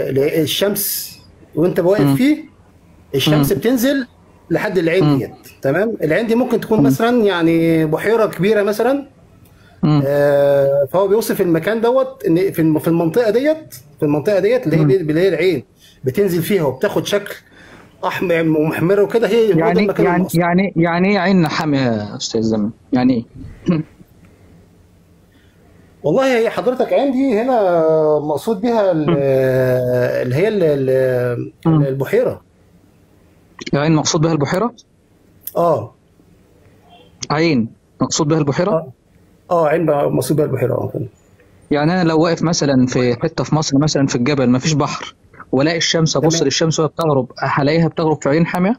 ال- الشمس وانت واقف فيه الشمس بتنزل لحد العين ديت تمام العين دي ممكن تكون مثلا يعني بحيره كبيره مثلا مم. آه، فهو بيوصف المكان دوت ان في الم- في المنطقه ديت في المنطقه ديت اللي هي اللي هي العين بتنزل فيها وبتاخد شكل احمر ومحمر وكده هي هو ده يعني المكان يعني المقصود. يعني يعني ايه عين حامية يا استاذ زمن يعني ايه والله هي حضرتك عندي هنا مقصود بها ال- اللي هي ال- ال- مم. البحيره عين مقصود بها البحيرة اه عين مقصود بها البحيرة اه اه عين بقى مقصود بها البحيره اه يعني انا لو واقف مثلا في حته في مصر مثلا في الجبل ما فيش بحر والاقي الشمس ابص تمام. للشمس وهي بتغرب هلاقيها بتغرب في عين حاميه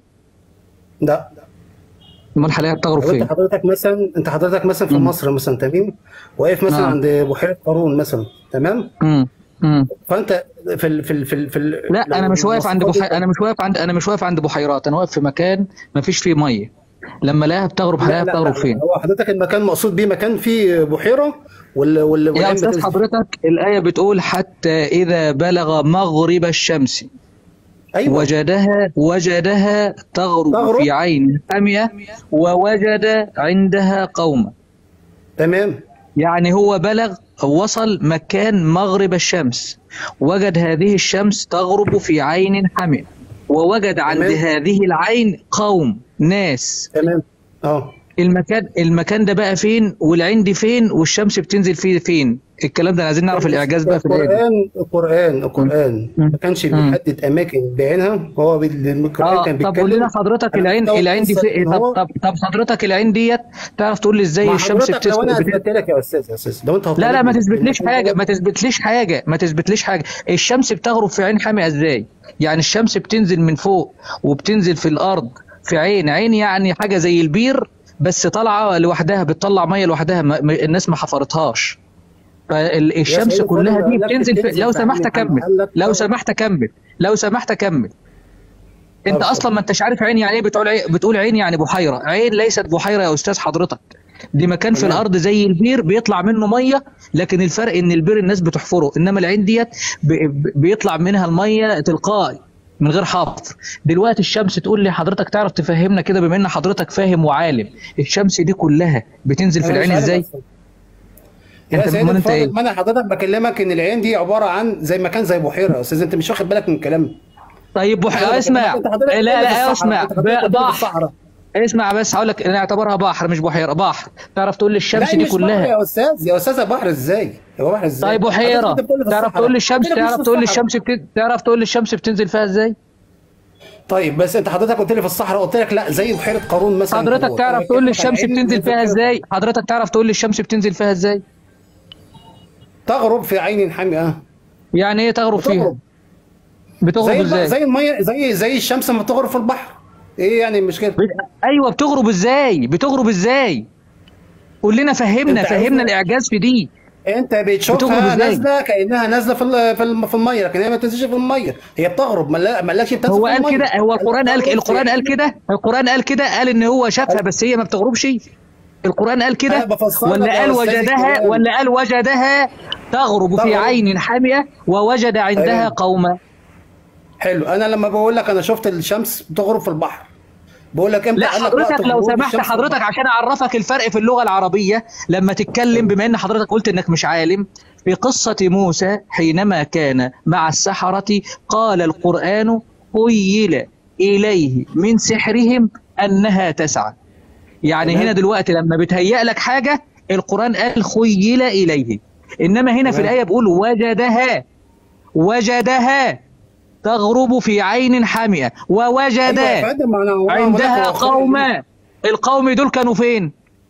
لا امال هلاقيها بتغرب لو انت فين حضرتك مثلا انت حضرتك مثلا في مم. مصر مثلا تمام واقف مثلا نعم. عند بحيره قارون مثلا تمام امم امم فانت في ال في ال في, ال في ال لا لو انا مش واقف عند المواصفات بحي... دي- انا مش واقف عند انا مش واقف عند بحيرات انا واقف في مكان ما فيش فيه ميه لما الاقيها بتغرب لا هلاقيها لا بتغرب لا فين هو حضرتك المكان مقصود بيه مكان فيه بحيره وال وال يا والعين استاذ بتنزل. حضرتك الايه بتقول حتى اذا بلغ مغرب الشمس ايوه وجدها وجدها تغرب, تغرب. في عين حاميه ووجد عندها قوما تمام يعني هو بلغ وصل مكان مغرب الشمس وجد هذه الشمس تغرب في عين حمئة ووجد عند تمام. هذه العين قوم ناس تمام اه المكان المكان ده بقى فين والعين دي فين والشمس بتنزل فيه فين الكلام ده عايزين نعرف الاعجاز بقى في الايه دي. القران القران القران مم. ما كانش مم. بيحدد اماكن بعينها هو بال- القران اه كان طب قول لنا بيتكلم حضرتك عن العين مستوى العين دي القصة في إن طب هو- طب طب حضرتك العين ديت تعرف تقول لي ازاي مع الشمس حضرتك لو انا بتسقط اثبت لك يا استاذ يا استاذ لو انت لا لا ما هتطالبني تثبتليش بالمكان حاجه دوت، ما تثبتليش حاجه ما تثبتليش حاجه الشمس بتغرب في عين حامئه ازاي يعني الشمس بتنزل من فوق وبتنزل في الارض في عين عين يعني حاجه زي البير بس طالعه لوحدها بتطلع ميه لوحدها ما ما- الناس ما حفرتهاش فالشمس سيد كلها الفاضل، دي قال لك بتنزل في بتنزل لو في سمحت عين كمل قال لك لو طب- سمحت كمل لو سمحت كمل انت طب- اصلا ما انتش عارف عين يعني ايه بتقول عين بتقول عين يعني بحيره عين ليست بحيره يا استاذ حضرتك دي مكان في تمام. الارض زي البير بيطلع منه ميه لكن الفرق ان البير الناس بتحفره انما العين ديت ب- ب- بيطلع منها الميه تلقائي من غير حفر دلوقتي الشمس تقول لي حضرتك تعرف تفهمنا كده بما ان حضرتك فاهم وعالم الشمس دي كلها بتنزل في أنا مش العين عارف ازاي أصلاً. يا انت سيد امال انت ايه الفاضل ما انا حضرتك بكلمك ان العين دي عباره عن زي مكان زي بحيره يا استاذ انت مش واخد بالك من كلامي طيب بح... أنا اسمع بكلمك- أنت حضرتك لا بتقول لي في لا الصحراء، اسمع أنت حضرتك بتقول لي في بحر الصحراء. اسمع بس هقول لك نعتبرها بحر مش بحيره بحر تعرف تقول لي الشمس لا دي مش بحر كلها يا استاذ يا استاذ بحر ازاي هو بحر ازاي طيب بحيره حضرتك بتقول لي في تعرف الصحراء. تقول لي الشمس قلت لك مش تعرف في تقول لي الصحراء. الشمس بت... تعرف تقول لي الشمس بتنزل فيها ازاي طيب بس انت حضرتك قلت لي في الصحراء قلت لك لا زي بحيره قارون مثلا حضرتك هو. تعرف أنا تقول لي بكلمك عن الشمس عين بتنزل فيها كده. ازاي حضرتك تعرف تقول لي الشمس بتنزل فيها ازاي تغرب في عين حامئه يعني ايه تغرب فيها بتغرب بتغرب زي الب- ازاي زي الميه زي زي الشمس لما بتغرب في البحر ايه يعني المشكله بت... ايوه بتغرب ازاي بتغرب ازاي قول لنا فهمنا انت فهمنا عايزنا- الاعجاز في دي انت بتغرب بتشوفها ازاي؟ نازله كانها نازله في ال- في الم- في الميه لكن هي ما بتنزلش في الميه هي بتغرب ما مالكش بتنزل هو في قال الميه كده هو القرآن قال القرآن قال كده القرآن قال كده قال ان هو شافها بس هي ما بتغربش القرآن قال أنا كده بفسر لك ولا يا قال أستاذ وجدها الكرام. ولا قال وجدها تغرب في تغرب. عين حامية ووجد عندها أيوة. قوما حلو انا لما بقول لك انا شفت الشمس بتغرب في البحر بقول لك امتى لا قال لك وقت حضرتك لو غروب سمحت الشمس في حضرتك البحر. عشان اعرفك الفرق في اللغة العربية لما تتكلم بما ان حضرتك قلت انك مش عالم في قصة موسى حينما كان مع السحرة قال القرآن خيل إليه من سحرهم أنها تسعى يعني تمام. هنا دلوقتي لما بتهيأ لك حاجة القرآن قال خيل إليه إنما هنا في تمام. الآية بيقول وجدها وجدها تغرب في عين حامئة ووجد أيوة يا فندم، ما أنا- هو أنا بقول لك عندها هو خيل قوما القوم دول كانوا فين؟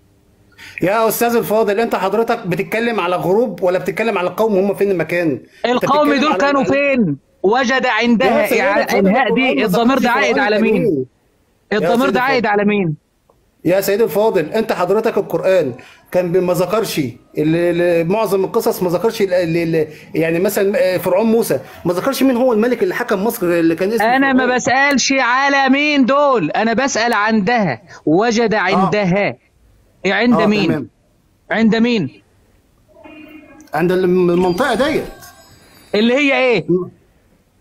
يا استاذ الفاضل انت حضرتك بتتكلم على غروب ولا بتتكلم على القوم هم فين المكان أنت القوم بتتكلم دول على- كانوا فين؟ وجد يا عندها سيدي يعني الفاضل، انهاء القرآن دي ما الضمير ذكرش ده عائد القرآن على مين؟ الكريم. الضمير سيدي ده عائد الفاضل. على مين؟ يا سيدي الفاضل انت حضرتك القران كان ب- ما ذكرش ال- ال- معظم القصص ما ذكرش ال- ال- ال- يعني مثلا فرعون موسى ما ذكرش مين هو الملك اللي حكم مصر اللي كان اسمه انا ما فرعون. بسالش على مين دول انا بسال عندها وجد عندها عند آه، مين تمام. عند مين عند الم- المنطقه ديت اللي هي ايه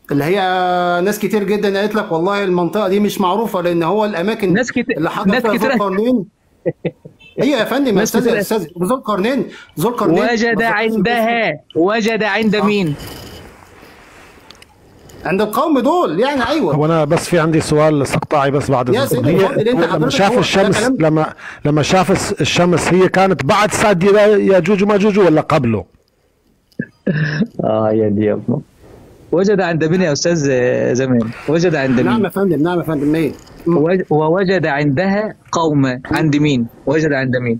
اللي هي ناس كتير جدا قالت لك والله المنطقه دي مش معروفه لان هو الاماكن ناس كتير- اللي حضر ناس فيها ذو كتير- القرنين ايوه يا فندم يا ناس استاذ يا كتير- استاذ ذو القرنين ذو القرنين ما وجد ذكرش عندها وجد عند مين عند القوم دول يعني ايوه هو انا بس في عندي سؤال استقطاعي بس بعد يا إذنكم. سيدي هي اتفضل، انت لما حضرتك شاف هو- ده الشمس كلام- لما لما شاف الس- الشمس هي كانت بعد سد ياجوج وماجوج ولا قبله؟ اه يا دي يا ابنه وجد عند مين يا استاذ آه، زمان وجد عند نعم مين يا فندم نعم يا فندم ايه وج- ووجد عندها قوما عند مين وجد عند مين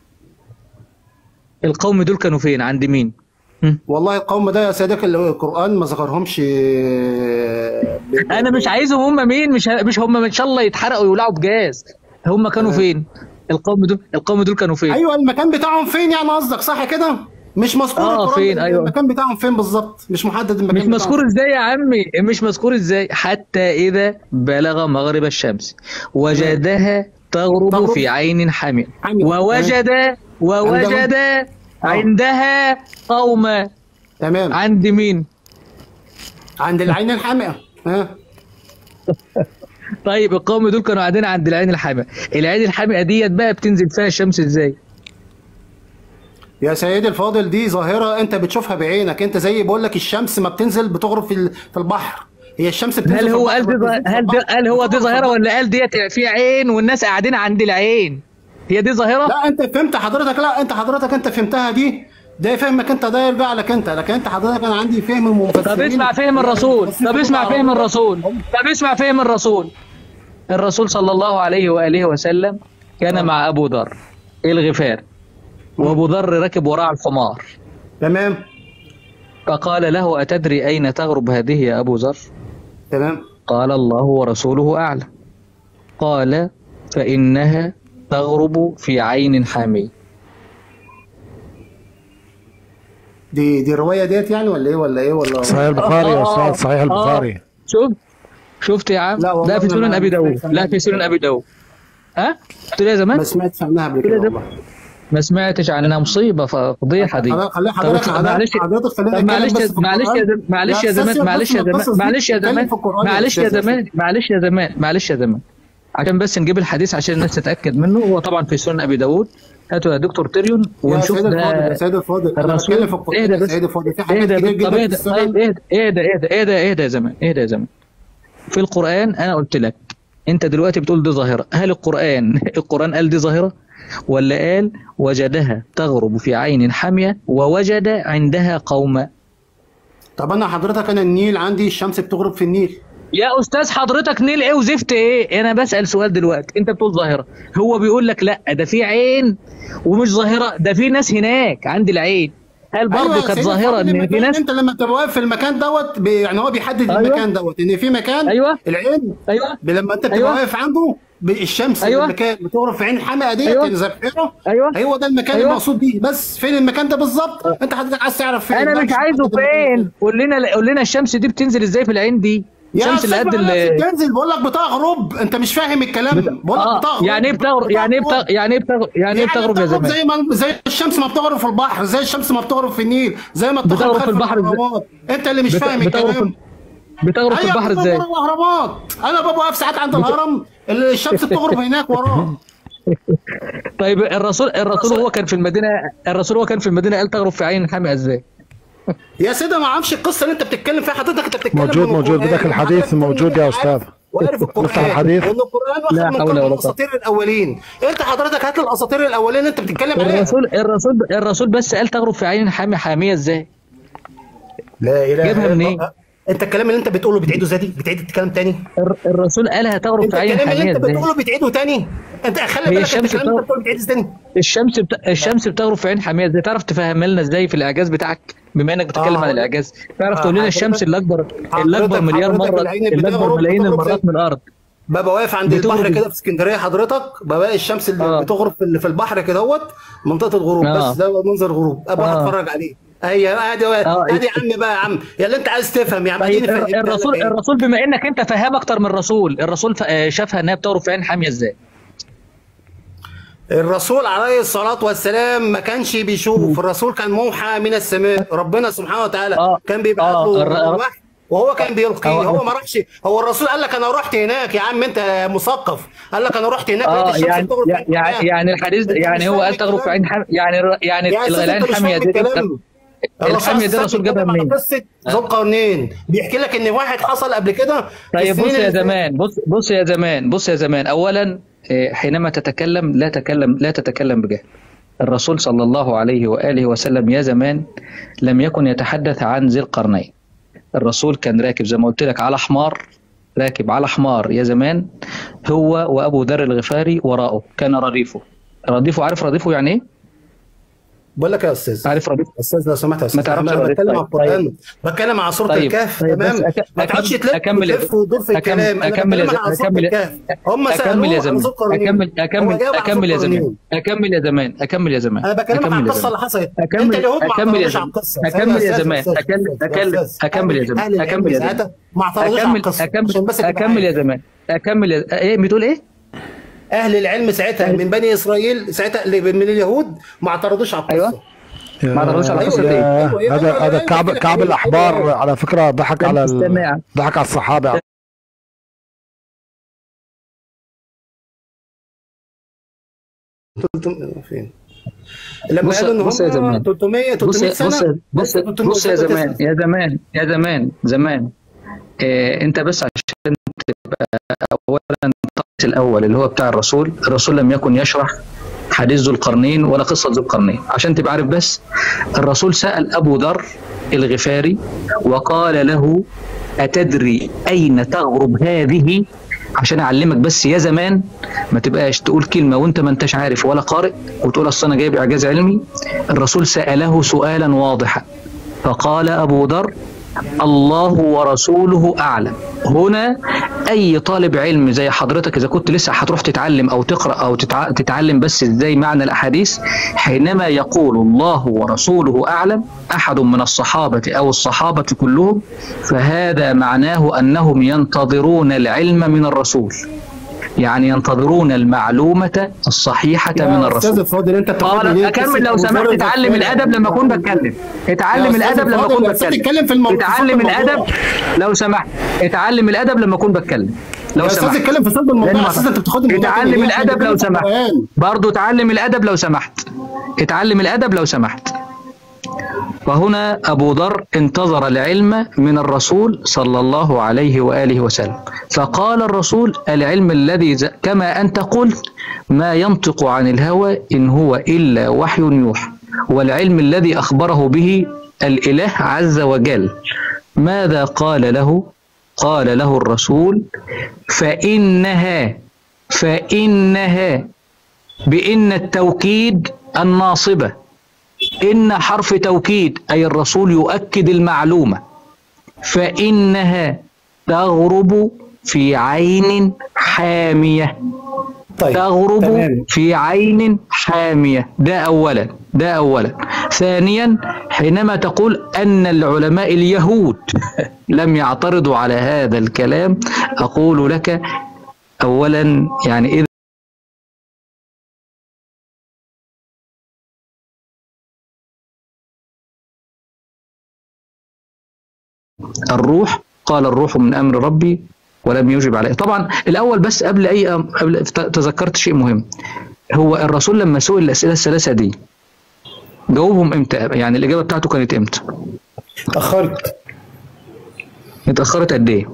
القوم دول كانوا فين عند مين هم؟ والله القوم ده يا سيدك القرآن ما ذكرهمش ب- انا مش عايزهم هم مين مش ه- مش هم ان شاء الله يتحرقوا ويولعوا بجاز هم كانوا فين القوم دول القوم دول كانوا فين ايوه المكان بتاعهم فين يعني قصدك صح كده مش مذكور آه، القرآن فين؟ أيوة. المكان بتاعهم فين بالظبط مش محدد المكان مش بتاعهم. مذكور ازاي يا عمي مش مذكور ازاي حتى اذا بلغ مغرب الشمس وجدها تغرب تغرب. في عين حامئة حامئة. ووجد ووجد عندها قوما تمام عند مين عند العين الحامئة ها طيب القوم دول كانوا قاعدين عند العين الحامئة العين الحامئة ديت بقى بتنزل فيها الشمس ازاي يا سيدي الفاضل دي ظاهرة انت بتشوفها بعينك انت زي بقول لك الشمس ما بتنزل بتغرب في ال- في البحر هي الشمس بتنزل هل في هو البحر، قال دي ما ظا- بتنزلش في هل دي البحر. هل هو دي بتغرب في ظاهرة البحر. ولا قال ديت في عين والناس قاعدين عند العين هي دي ظاهرة لا انت فهمت حضرتك لا انت حضرتك انت فهمتها دي ده فهمك انت ده يرجع لك انت لكن انت حضرتك انا عندي فهم المفسرين طب اسمع فهم الرسول طب اسمع فهم الرسول طب اسمع فهم الرسول الرسول صلى الله عليه وآله وسلم كان مع أبو ذر الغفار وأبو ذر ركب وراء الحمار تمام فقال له أتدري أين تغرب هذه يا أبو ذر تمام قال الله ورسوله أعلم قال فإنها تغرب في عين حامية دي دي الروايه ديت يعني ولا ايه ولا ايه ولا صحيح البخاري يا آه، استاذ صحيح آه. البخاري شوف شفت يا عم لا والله لا في أنا سنن ما- أبي ما داود سمعتش لا في سنن أبي داود ها قلت له يا زمان ما سمعتش عنها قبل كده كده ده- والله ما سمعتش عنها مصيبة فضيحة دي خلي خلي طب حضرتك طب معلش حضرتك خلينا طب نتكلم معلش بس يا- في معلش يا القرآن. زمان معلش يا أستاذ زمان سيف، معلش بس يا ما زمان القصص دي معلش يا بتتكلم زمان في القرآن يا معلش يا أستاذ زمان معلش يا زمان معلش يا زمان عشان بس نجيب الحديث عشان الناس تتأكد منه هو طبعا في سنن أبي داود هاتوا يا دكتور تيريون يا ونشوف سيد الفاضل يا ده سيد الفاضل انا الرسول بتكلم في القرآن اهدى يا بس سيد الفاضل في حاجات اهدى كتير بس طب جدا في اهدى السنن طيب اهدى اهدى اهدى اهدى اهدى يا زمان اهدى يا زمان في القرآن أنا قلت لك أنت دلوقتي بتقول دي ظاهرة هل القرآن القرآن قال دي ظاهرة ولا قال وجدها تغرب في عين حامية ووجد عندها قوما طب انا حضرتك انا النيل عندي الشمس بتغرب في النيل يا استاذ حضرتك نيل ايه وزفت ايه انا بسال سؤال دلوقتي انت بتقول ظاهره هو بيقول لك لا ده في عين ومش ظاهره ده في ناس هناك عند العين هل برضه أيوة يا كانت سيد ظاهره الفاضل، ان في المكان ناس انت لما تبقى واقف في المكان دوت ب- يعني هو بيحدد أيوة. المكان دوت ان في مكان أيوة. العين ايوه ب- لما انت بتبقى أيوة. واقف عنده ب- الشمس أيوة. المكان بتغرب في عين الحمقى ديت أيوة. يعني زي بحيره أيوة. هو ده المكان أيوة. المقصود بيه بس فين المكان ده بالظبط انت حضرتك عايز تعرف فين انا بقى مش عايزه محدد المكان فين قول لنا قول لنا الشمس دي بتنزل ازاي في العين دي يا الشمس اللي قد استاذ ال- بتنزل بقول لك بتغرب انت مش فاهم الكلام بقول لك اه بتغرب يعني ايه بتغرب يعني ايه بتغرب يعني ايه بتغرب يعني ايه بتغرب يا زمان زي ما زي الشمس ما بتغرب في البحر زي الشمس ما بتغرب في النيل زي ما بتغرب بتغرب في خلف البحر ازاي؟ الأهرامات. انت اللي مش بت- فاهم بتغرب الكلام في بتغرب في أيوة، البحر بتغرب ازاي ورا الاهرامات انا ببقى واقف ساعات عند الهرم الشمس بتغرب هناك وراه طيب الرسول الرسول هو كان في المدينه الرسول هو كان في المدينه قال تغرب في عين حامئه ازاي يا سيدي ما اعرفش القصه اللي انت بتتكلم فيها حضرتك انت بتتكلم موجود- من موجود. القرآن. بدك الحديث حضرتك موجود يا عارف- أستاذ. وعارف القران نفتح الحديث. وان القران لا واخد من حول كتب ولا قوة. الاساطير الاولين انت حضرتك هات لي الاساطير الاولين اللي انت بتتكلم عليها الرسول الرسول الرسول بس قال تغرب في عين حامية حامية ازاي لا اله جابها الا منين؟ الله انت الكلام اللي انت بتقوله بتعيده ازاي بتعيد الكلام تاني الر- الرسول قالها تغرب انت في عين الكلام اللي حامية انت ازاي بتقوله بتعيده تاني انت خلي هي بالك انت الشمس الكلام اللي انت بتغرب- بتقوله بتعيده تاني الشمس بت... الشمس بتغرب في عين حامية ازاي تعرف تفهم لنا ازاي في الاعجاز بتاعك بما انك بتتكلم آه. عن الاعجاز تعرف آه، تقول لنا حضرتك- الشمس اللي اكبر اللي اكبر حضرتك- مليار حضرتك مرة العين اللي اكبر بتغرب- ملايين بتغرب المرات زي- من الارض ببقى واقف عند بتغرب البحر ازاي؟ كده في اسكندريه حضرتك بلاقي الشمس اللي آه. بتغرب في ال- في البحر كده اهوت منطقه الغروب آه. بس ده منظر غروب ابقى آه. اتفرج عليه اهي ادي آه. ادي يا عم بقى يا عم يا اللي انت عايز تفهم يا عم طيب اديني الر- فهمت الرسول لك إيه. الرسول بما انك انت فهام اكتر من الرسول الرسول ف- آه، شافها انها بتغرب في عين حامية ازاي الرسول عليه الصلاة والسلام ما كانش بيشوف الرسول كان موحى من السماء ربنا سبحانه وتعالى آه. كان بيبعت آه. له الر- الوحي وهو كان بيلقي هو- هو ما راحش هو الرسول قال لك انا رحت هناك يا عم انت مثقف قال لك انا رحت هناك لقيت اه الشمس يعني بتغرب في عين يعني حمام. يعني الحديث أنت يعني مش هو فاهم قال تغرب في عين الكلام؟ حم... يعني يعني يا أستاذ العين أنت مش حاميه فاهم دي الكلام. الحاميه الرسول دي صلى الرسول الله عليه جابها وسلم منين؟ على قصه ذو القرنين بيحكي لك ان واحد حصل قبل كده في طيب السنين بص يا اللي فاتت. زمان بص بص يا زمان بص يا زمان اولا آه، حينما تتكلم لا تكلم لا تتكلم بجهل الرسول صلى الله عليه واله وسلم يا زمان لم يكن يتحدث عن ذي القرنين الرسول كان راكب زي ما قلت لك على حمار راكب على حمار يا زمان هو وابو ذر الغفاري وراءه كان رديفه رديفه عارف رديفه يعني ايه؟ بقول لك يا استاذ عارف رديفه استاذ لو سمحت يا استاذ تعرفش انا ولا إيه؟ بتكلم عن طيب، القران بتكلم عن سوره طيب، الكهف طيب، بس تمام أك- ما تقعدش أكمل- تلف أكمل يا وتلف وتدور في أكمل- الكلام انا أكمل يا بتكلم ز- عن سوره أكمل- الكهف هم اكمل يا سالوه عن زمان ذو القرنين اكمل هو اكمل جاوب عن ذو اكمل يا زمان القرنين. اكمل يا زمان اكمل يا زمان انا بكلمك أكمل عن يا القصه زمان. اللي حصلت انت اكمل اليهود ما اكمل يا اعترضوش على زمان القصه اكمل يا أستاذ- زمان أستاذ- اكمل أستاذ- اكمل أستاذ. اكمل يا أهل زمان العلم اكمل يا زمان ساعتها ما اعترضوش على اكمل القصه اكمل عشان بس تبقى اكمل يا عارف. زمان اكمل يا ايه بتقول ايه؟ اهل العلم ساعتها من بني اسرائيل ساعتها اللي من اليهود ما اعترضوش على القصه أيوة. ما اعترضوش على يا- قصة يا- إيه؟ أيوة، هذا أيوة، هذا أيوة، كعب أيوة، كعب أيوة، الاحبار أيوة. على فكره ضحك على ال- استمع. ضحك على الصحابه فين لما بص- قالوا ان بص يا هم زمان. 300 بص 300 سنه بص بص لسه بص يا 309 زمان يا زمان يا زمان زمان إيه انت بس عشان تبقى اولا الطقس الاول اللي هو بتاع الرسول الرسول لم يكن يشرح حديث ذو القرنين ولا قصه ذو القرنين عشان تبقى عارف بس الرسول سال ابو ذر الغفاري وقال له اتدري اين تغرب هذه عشان اعلمك بس يا زمان ما تبقاش تقول كلمه وانت ما انتش عارف ولا قارئ وتقول اصل انا جايب اعجاز علمي الرسول ساله سؤالا واضحا فقال ابو ذر الله ورسوله اعلم هنا اي طالب علم زي حضرتك اذا كنت لسه هتروح تتعلم او تقرا او تتع... تتعلم بس ازاي معنى الاحاديث حينما يقول الله ورسوله اعلم احد من الصحابه او الصحابه كلهم فهذا معناه انهم ينتظرون العلم من الرسول يعني ينتظرون المعلومه الصحيحه من يا الرسول استاذ الفاضل انت بتاخد اه منين اكمل قصة لو سمحت أبو ذر اتعلم الغفاري؟ الادب لما اكون بتكلم يا اتعلم أستاذ الادب لما الفاضل، اكون يا أستاذ بتكلم اتكلم في الموضوع اتعلم في الموضوع. الادب لو سمحت اتعلم الادب لما اكون بتكلم لو يا استاذ سمحت اتكلم في صلب لأن الموضوع ما- اساسا انت بتاخد الموضوع اتعلم منين؟ الادب إحنا لو بنتكلم في سمحت القرآن. برضه اتعلم الادب لو سمحت اتعلم الادب لو سمحت وهنا أبو ذر انتظر العلم من الرسول صلى الله عليه وآله وسلم فقال الرسول العلم الذي ز- كما أنت قلت ما ينطق عن الهوى إن هو إلا وحي يوحى والعلم الذي أخبره به الإله عز وجل ماذا قال له قال له الرسول فإنها فإنها بإن التوكيد الناصبة إن حرف توكيد أي الرسول يؤكد المعلومة فإنها تغرب في عين حامية طيب تغرب تمام في عين حامية ده أولا ده أولا ثانيا حينما تقول أن العلماء اليهود لم يعترضوا على هذا الكلام أقول لك أولا يعني إذا الروح قال الروح من امر ربي ولم يجب عليه طبعا الاول بس قبل اي أم- قبل تذكرت شيء مهم هو الرسول لما سئل الاسئله الثلاثه دي جاوبهم امتى يعني الاجابه بتاعته كانت امتى اتاخرت اتاخرت قد ايه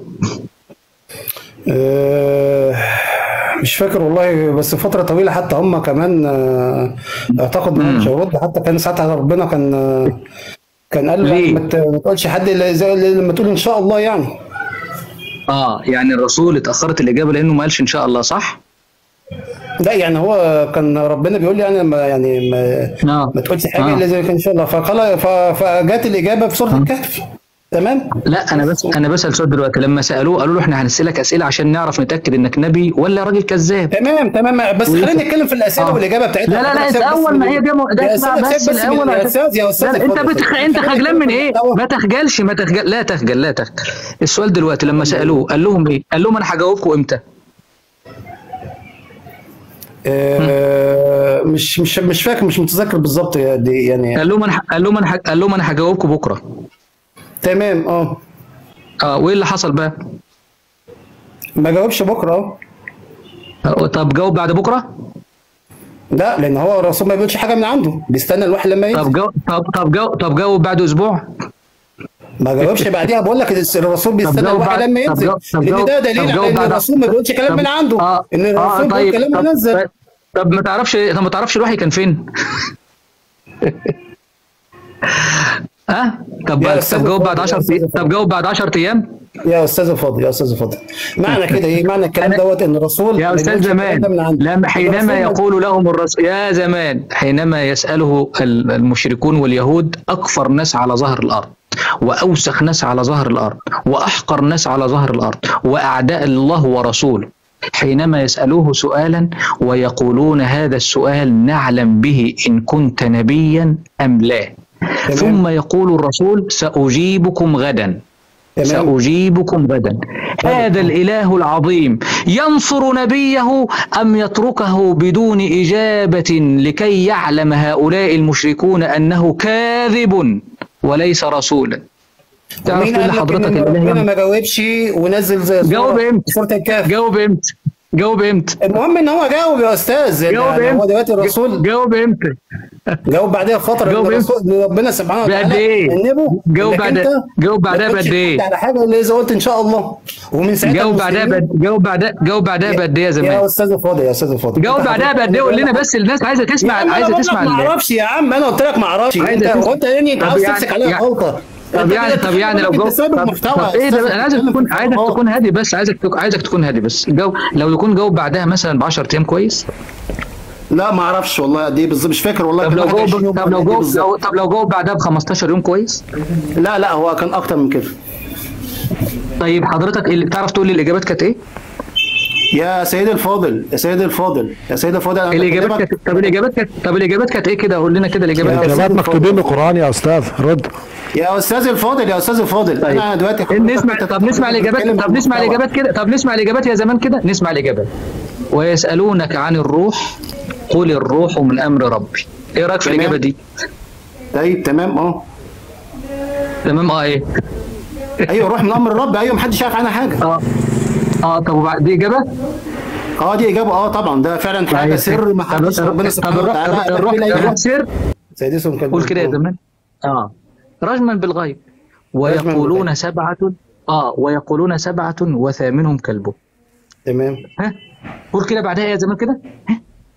آه، مش فاكر والله بس فترة طويلة حتى هم كمان آه، اعتقد ان هو مش هيرد حتى كان ساعتها ربنا كان آه، كان قال له ليه؟ يعني ما ت- ما تقولش حد الا زي إلا لما تقول ان شاء الله يعني اه يعني الرسول اتاخرت الاجابه لانه ما قالش ان شاء الله صح لا يعني هو كان ربنا بيقول لي يعني ما يعني ما, آه. ما تقولش حاجة آه. الا زي ان شاء الله فقال ف- فجات الإجابة في سورة الكهف تمام لا انا بس انا بسال سؤال دلوقتي لما سالوه قالوا له احنا هنسالك اسئله عشان نعرف نتاكد انك نبي ولا راجل كذاب تمام تمام بس خلينا نتكلم في الأسئلة آه. والإجابة بتاعتها لا لا لا سيب بس الاول ما هي دي م- ده يا اسمع أستاذ بس سيب بس الاول يا أستاذ يا أستاذ لا لا، انت اتفضل. بتخ... انت خلينا خجلان من نتكلم في ايه؟ المحتوى. ما تخجلش ما تخجل لا تخجل لا تخجل السؤال دلوقتي لما سالوه قال لهم ايه؟ قال لهم انا هجاوبكم امتى؟ آه، مش مش مش فاكر مش متذكر بالظبط يا دي يعني قال لهم انا ه- قال لهم انا ه- قال لهم انا هجاوبكم بكره تمام اه اه وايه اللي حصل بقى؟ ما جاوبش بكره اهو آه، طب جاوب بعد بكره؟ لا لان هو الرسول ما بيقولش حاجه من عنده بيستنى الواحد لما طب ينزل جاوب طب طب جاوب طب جاوب بعد اسبوع؟ ما جاوبش بعديها بقول لك الرسول بيستنى جاوب الواحد بعد- لما طب ينزل جاوب- طب لان جاوب- ده طب دليل جاوب على ان بعد- الرسول ما بيقولش كلام طب- من عنده اه ان اه الرسول بيقول طيب كلام طب, منزل طيب- طب ما تعرفش طب ما تعرفش الوحي كان فين؟ ها؟ طب يا أستاذ طب جاوب بعد الفاضل، 10 يا أستاذ طب جاوب بعد 10 ايام يا استاذ الفاضل يا استاذ الفاضل معنى كده ايه معنى الكلام أنا- دوت ان الرسول يا ما استاذ بيقولش زمان الكلام ده من عنده. لما حينما الرسول ما- يقول لهم الرسول يا زمان حينما يساله ال- المشركون واليهود اكفر ناس على ظهر الارض واوسخ ناس على ظهر الارض واحقر ناس على ظهر الارض واعداء الله ورسوله حينما يسالوه سؤالا ويقولون هذا السؤال نعلم به ان كنت نبيا ام لا تمام. ثم يقول الرسول ساجيبكم غدا تمام سأجيبكم غدا هذا الإله العظيم ينصر نبيه أم يتركه بدون إجابة لكي يعلم هؤلاء المشركون أنه كاذب وليس رسولا تعرف مين كل قال لك حضرتك ان الإله ربنا ينصر؟ ما جاوبش ونزل زي جاوب سورة- امتى؟ سوره الكهف جاوب امتى جاوب امتى المهم ان هو جاوب يا استاذ جاوب يعني هو امتى دلوقتي الرسول جاوب امتى جاوب بعدها بفتره جاوب إن الرسول إن ربنا سبحانه وتعالى بقد إيه؟ أنبه جاوب إنك بعد- أنت جاوب بعدها ما تقولش بقد إيه؟ حد على حاجه اللي اذا قلت ان شاء الله ومن ساعتها جاوب بعدها المسلمين- بد... جاوب بعدها جاوب بعدها بقد ايه يا يا زمان استاذ الفاضل يا استاذ الفاضل جاوب أنت بعدها حضرتك- بقد ايه قول لنا بس الناس عايزه يا تسمع عم أنا عايزه بقول لك تسمع ما ال- اعرفش يا عم انا قلت لك ما اعرفش عايزة انت تسمع. هو انت يعني انت طب عاوز يعني- تمسك عليها يعني- غلطه طب أنت يعني كده طب يعني لو بتتكلم جو بسبب طب, المحتوى طب يا ايه أستاذ، ده انا عايزك بتتكلم تكون في عايزك المحتوى. تكون هادي بس عايزك تك... عايزك تكون هادي بس جو لو يكون جاوب بعدها مثلا ب 10 ايام كويس لا ما اعرفش والله قد ايه بالظبط مش فاكر والله طب كان لو 21 جاوب يوم طب لو ولا قد إيه جاوب بالظبط. لو... طب لو جاوب بعدها ب 15 يوم كويس لا لا هو كان اكتر من كده طيب حضرتك اللي تعرف تقول لي الاجابات كانت ايه؟ يا سيدي الفاضل يا سيدي الفاضل يا سيدي الفاضل انا الاجابات بكلمك- كانت طب الاجابات كانت طب الاجابات كانت ايه كده قول لنا كده الاجابات يا كانت الاجابات مكتوبين بالقران يا استاذ رد يا استاذ الفاضل يا استاذ الفاضل طيب. انا دلوقتي نسمع طب نسمع الاجابات طب نسمع الاجابات كده طب نسمع الاجابات يا زمان كده نسمع الاجابات ويسالونك عن الروح قل الروح من امر ربي ايه رايك في تمام. الاجابه دي طيب تمام اه تمام اه ايه ايوه روح من امر الرب ايوه محدش عارف عنها حاجه اه اه طب وبعد دي اجابه اه دي اجابه اه طبعا ده فعلا حاجه طيب. سر ما طب- حدش طب- ربنا طب سبحانه الروح وتعالى الروح- قال الروح بيه الروح الأيام. سر سيدسهم كان قول كده يا زمان اه رجما بالغيب ويقولون بالغيب. سبعة اه ويقولون سبعة وثامنهم كلبهم تمام ها قول كده بعدها يا زمان كده ها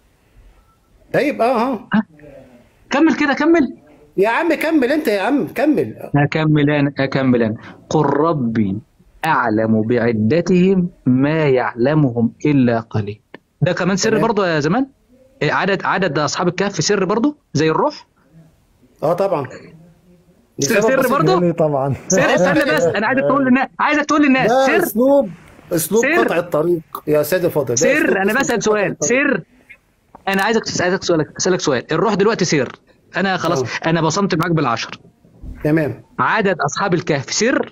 طيب اه اه كمل كده كمل يا عم كمل انت يا عم كمل أكمل أنا أكمل أنا قل ربي أعلم بعدتهم ما يعلمهم إلا قليل ده كمان سر تمام. برضه يا زمان إيه، عدد عدد أصحاب الكهف سر برضه زي الروح اه طبعا دي سر- سبب سر بسيط. برضه؟ لي طبعا سر استنى بس أنا عايزك تقول للناس عايزك تقول للناس ده سر اسلوب اسلوب سر. قطع الطريق يا سيدي الفاضل ده أسلوب- سر أنا أسلوب بسأل قطع سؤال الطريق. سر أنا عايزك عايزك سؤالك أسألك سؤال الروح دلوقتي سر أنا خلاص آه. أنا بصمت معاك بالعشر تمام عدد أصحاب الكهف سر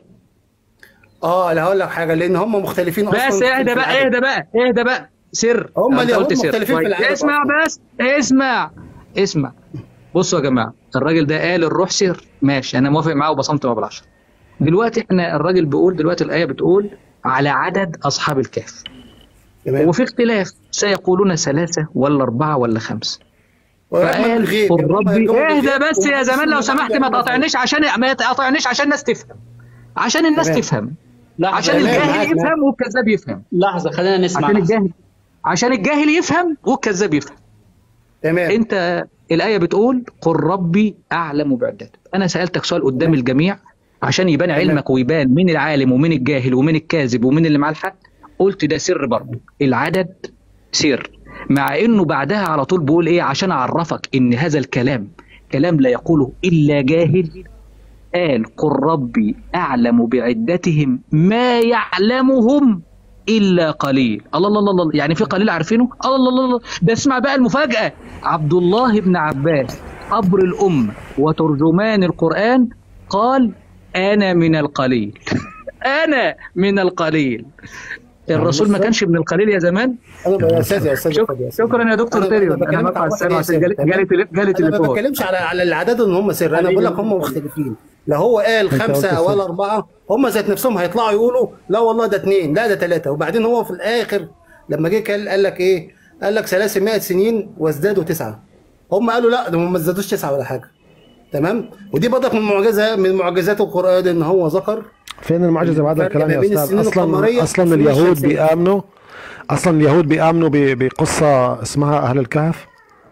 اه لا هقول لك حاجه لان هم مختلفين بس اصلا اهدى في بقى العدد. اهدى بقى اهدى بقى سر هم أنت اليهود قلت سر. مختلفين في كويس. العدد اسمع أصلاً. بس اسمع اسمع بصوا يا جماعه الراجل ده قال الروح سر ماشي انا موافق معاه وبصمت معاه بالعشر دلوقتي احنا الراجل بيقول دلوقتي الايه بتقول على عدد اصحاب الكهف تمام وفي اختلاف سيقولون ثلاثه ولا اربعه ولا خمسه ويعلم فقال الغيب. قل هم ربي يعلمون اهدى الغيب بس يا زمان لو وهم سمحت ما يعلمون تقاطعنيش عشان ما تقاطعنيش عشان الناس تفهم عشان الناس تمام. تفهم لحظة عشان تمام، الجاهل معاك، يفهم والكذاب يفهم لحظة خلينا نسمع عشان لحظة. الجاهل عشان الجاهل يفهم والكذاب يفهم تمام انت الايه بتقول قل ربي اعلم بعدتك انا سالتك سؤال قدام الجميع عشان يبان علمك ويبان مين العالم ومين الجاهل ومين الكاذب ومين اللي معاه الحق قلت ده سر برضه العدد سر مع انه بعدها على طول بيقول ايه عشان اعرفك ان هذا الكلام كلام لا يقوله الا جاهل قال قل ربي اعلم بعدتهم ما يعلمهم الا قليل الله الله الله الله يعني في قليل عارفينه الله الله الله الله ده اسمع بقى المفاجاه عبد الله بن عباس حبر الامه وترجمان القران قال انا من القليل انا من القليل الرسول ما بص- كانش من القليل يا زمان انا يا استاذ يا استاذ شك- فادي، يا أستاذ. شكرا يا دكتور أنا- تيريون أنا انا بكلمك بقطع عن السلام واحد عشان جالي ياسر، جالي تلي- جالي انا ما تليفون بتكلمش على على الاعداد ان هم سر انا بقول لك هم مختلفين لا هو قال قلت خمسه سر. ولا اربعه هم ذات نفسهم هيطلعوا يقولوا لا والله ده اثنين لا ده ثلاثه وبعدين هو في الاخر لما جه قال قال لك ايه؟ قال لك 300 سنين وازدادوا تسعه هم قالوا لا ده هم ما ازدادوش تسعه ولا حاجه تمام ودي برضك من معجزه من معجزات القران ان هو ذكر فين المعجزه بهذا الفرق الكلام ما يا بين استاذ السنين اصلا القمرية اصلا والسنين اليهود الشمسية. بيامنوا اصلا اليهود بيامنوا ب- بقصه اسمها اهل الكهف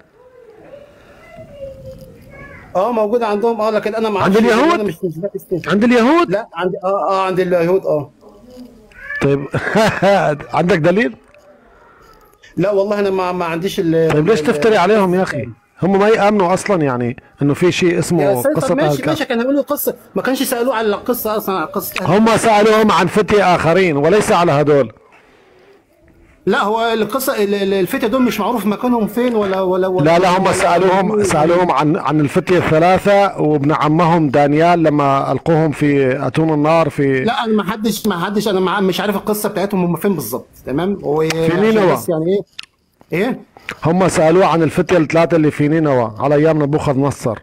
اه موجوده عندهم اه لكن انا ما عند اعرفش اليهود؟ انا مش مش مش- عند اليهود لا عند اه اه عند اليهود اه طيب عندك دليل لا والله انا ما, ما عنديش ال طيب ليش ال- تفتري عليهم يا اخي هم ما يامنوا اصلا يعني انه في شيء يا اسمه استاذ قصه طب اهل ماشي ماشي الكهف كان هيقولوا قصه ما كانش سالوه على القصه اصلا على قصه أهل- هم سالوهم عن فتية اخرين وليس على هدول لا هو القصه ال- ال- الفتى دول مش معروف مكانهم فين ولا ولا, ولا لا لا هم ولا- سالوهم سالوهم عن عن الفتية الثلاثة وابن عمهم دانيال لما القوهم في اتون النار في لا انا ما حدش ما حدش انا مع- مش عارف القصه بتاعتهم هم فين بالظبط تمام و- عشان نينوى. بس يعني ايه ايه هم سالوه عن الفتية الثلاثة اللي في نينوى على ايام نبوخذ نصر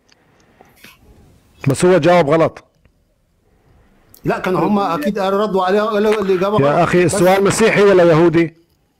بس هو جاوب غلط لا كانوا هم اكيد ردوا عليه قالوا الاجابه يا غلط. اخي بس- السؤال مسيحي ولا يهودي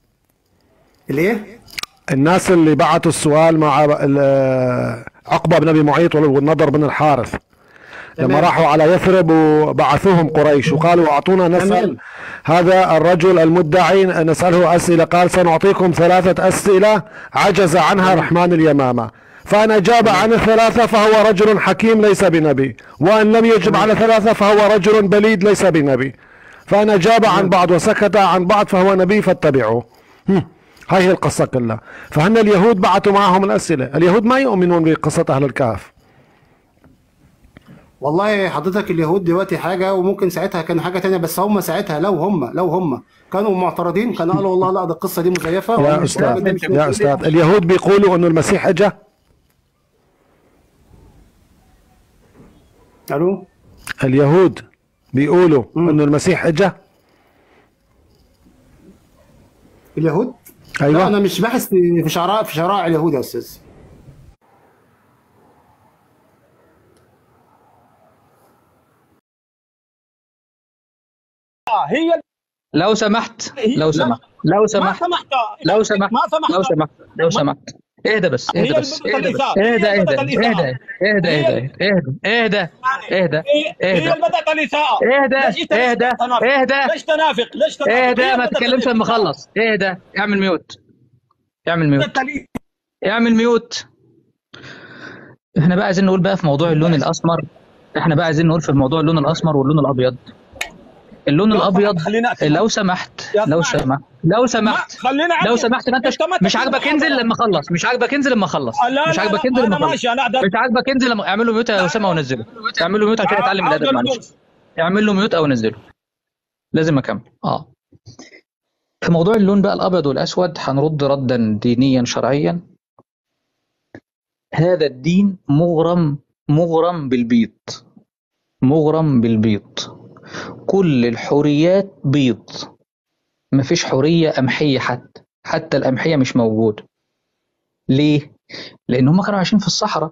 الايه الناس اللي بعتوا السؤال مع ال- عقبة بن ابي معيط والنضر بن الحارث لما تمام. راحوا على يثرب وبعثوهم قريش وقالوا اعطونا نسال تمام. هذا الرجل المدعي نساله اسئله قال سنعطيكم ثلاثه اسئله عجز عنها رحمن اليمامه فان اجاب عن الثلاثه فهو رجل حكيم ليس بنبي وان لم يجب على ثلاثه فهو رجل بليد ليس بنبي فان اجاب عن بعض وسكت عن بعض فهو نبي فاتبعوه هم. هاي هي القصه كلها فهن اليهود بعثوا معهم الاسئله اليهود ما يؤمنون بقصه اهل الكهف والله حضرتك اليهود دلوقتي حاجه وممكن ساعتها كان حاجه تانية بس هم ساعتها لو هم لو هم كانوا معترضين كانوا قالوا والله لا ده القصه دي مزيفه يا والقرآن استاذ ده مش يا موجود. استاذ اليهود بيقولوا انه المسيح اجا الو اليهود بيقولوا انه المسيح اجا اليهود أيوة. لا انا مش باحث في في شرائع في شرائع اليهود يا استاذ هي لو سمحت لو لا. سمحت لو ما سمحت سمحت لو سمحت ما سمحت لو سمحت لو سمحت اهدى بس هي اهدى بس البدء اهدى بس الإثارة. اهدى هي اهدى البدء الإثارة. اهدى اهدى هي- اهدى اهدى اهدى هي هي اهدى اللي بدات الاساءه اهدى، ليش انت اهدى، تنافق؟ اهدى. ليش تنافق ليش تنافق اهدى هي ما بدأت تتكلمش لما الإساءة. اخلص اهدى اعمل ميوت اعمل ميوت بدأت الإساءة. اعمل ميوت احنا بقى عايزين نقول بقى في موضوع اللون الاسمر احنا بقى عايزين نقول في موضوع اللون الاسمر واللون الابيض اللون لو الابيض سمحت خلينا أسمع. لو سمحت يا لو اسمعني. سمحت لو سمحت ما- خلينا لو عدل. سمحت ما انت أنت ما مش تكلم عاجبك انزل محاضرة. لما اخلص مش عاجبك انزل لما اخلص لا لا مش عاجبك لا، انزل أنا لما اخلص ماشي، أنا أقدر. مش عاجبك انزل لما اعمل له ميوت يا اسامه ونزله اعمل له ميوت عشان يتعلم عاوز الادب معلش الجزء. اعمل له ميوت او نزله لازم اكمل اه في موضوع اللون بقى الابيض والاسود هنرد ردا دينيا شرعيا هذا الدين مغرم مغرم بالبيض مغرم بالبيض كل الحريات بيض مفيش حرية قمحية حتى حتى القمحية مش موجودة ليه؟ لأن هم كانوا عايشين في الصحراء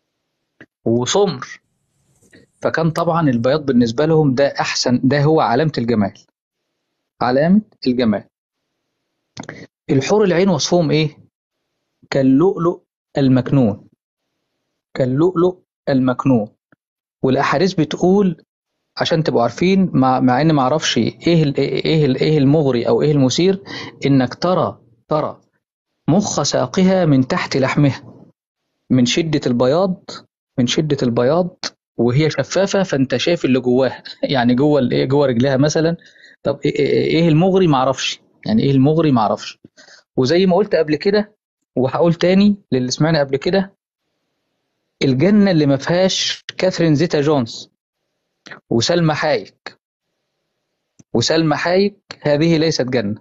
وسمر فكان طبعا البياض بالنسبة لهم ده أحسن ده هو علامة الجمال علامة الجمال الحور العين وصفهم إيه؟ كاللؤلؤ المكنون كاللؤلؤ المكنون والأحاديث بتقول عشان تبقوا عارفين مع, مع ان ما اعرفش ايه ال ايه ال ايه المغري او ايه المثير انك ترى ترى مخ ساقها من تحت لحمها من شدة البياض من شدة البياض وهي شفافة فانت شايف اللي جواها يعني جوه الايه جوه رجلها مثلا طب ايه, إيه إيه المغري ما اعرفش يعني ايه المغري ما اعرفش وزي ما قلت قبل كده وهقول تاني للي سمعنا قبل كده الجنة اللي ما فيهاش كاثرين زيتا جونز وسلمى حايك وسلمى حايك هذه ليست جنة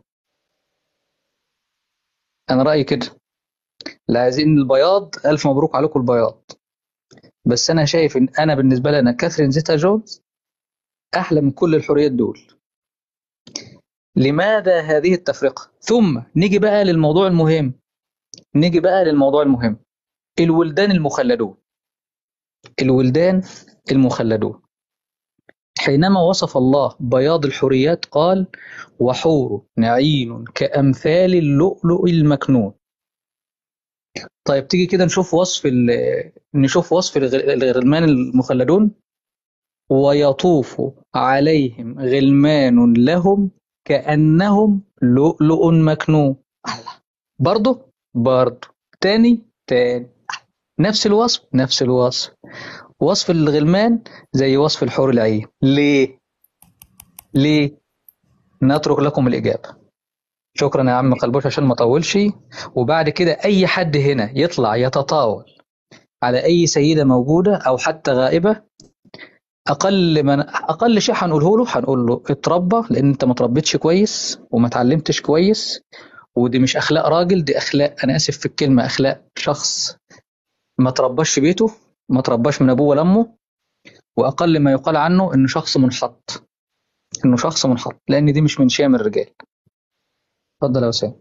أنا رأيي كده لا عايزين البياض ألف مبروك عليكم البياض بس أنا شايف إن أنا بالنسبة لي أنا كاثرين زيتا جونز أحلى من كل الحريات دول لماذا هذه التفرقة ثم نيجي بقى للموضوع المهم نيجي بقى للموضوع المهم الولدان المخلدون الولدان المخلدون حينما وصف الله بياض الحريات قال وحور نعين كأمثال اللؤلؤ المكنون طيب تيجي كده نشوف وصف ال- نشوف وصف الغ- الغلمان المخلدون ويطوف عليهم غلمان لهم كأنهم لؤلؤ مكنون الله. برضه برضه تاني تاني نفس الوصف نفس الوصف وصف الغلمان زي وصف الحور العين ليه ليه نترك لكم الإجابة شكرا يا عم قلبوش عشان ما اطولش وبعد كده اي حد هنا يطلع يتطاول على اي سيده موجوده او حتى غائبه اقل من اقل شيء هنقوله له هنقول له اتربى لان انت ما تربيتش كويس وما اتعلمتش كويس ودي مش اخلاق راجل دي اخلاق انا اسف في الكلمه اخلاق شخص ما ترباش في بيته ما ترباش من ابوه ولا امه واقل ما يقال عنه انه شخص منحط انه شخص منحط لان دي مش من شيم الرجال اتفضل يا وسام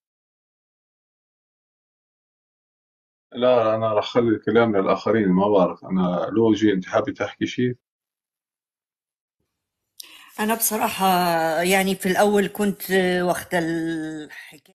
لا أنا راح أخلي الكلام للآخرين ما بعرف أنا لوجي أنت حابة تحكي شيء؟ أنا بصراحة يعني في الأول كنت واخدة الحكاية